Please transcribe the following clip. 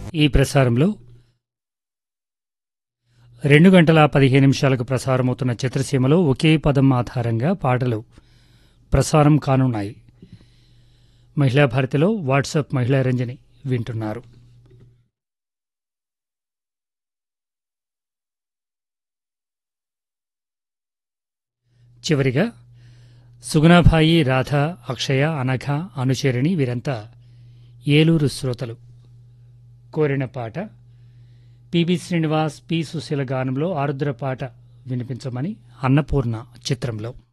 ఈ ప్రసారంలో రెండు గంటల పదిహేను నిమిషాలకు ప్రసారమవుతున్న చిత్రసీమలో ఒకే పదం ఆధారంగా పాటలు ప్రసారం కానున్నాయి మహిళా భారతిలో వాట్సాప్ మహిళా రంజని వింటున్నారు చివరిగా సుగుణాభాయి రాధ అక్షయ అనఘ అనుచరిణి వీరంతా ఏలూరు శ్రోతలు కోరిన పాట పిబి శ్రీనివాస్ పి సుశీల గానంలో ఆరుద్ర పాట వినిపించమని అన్నపూర్ణ చిత్రంలో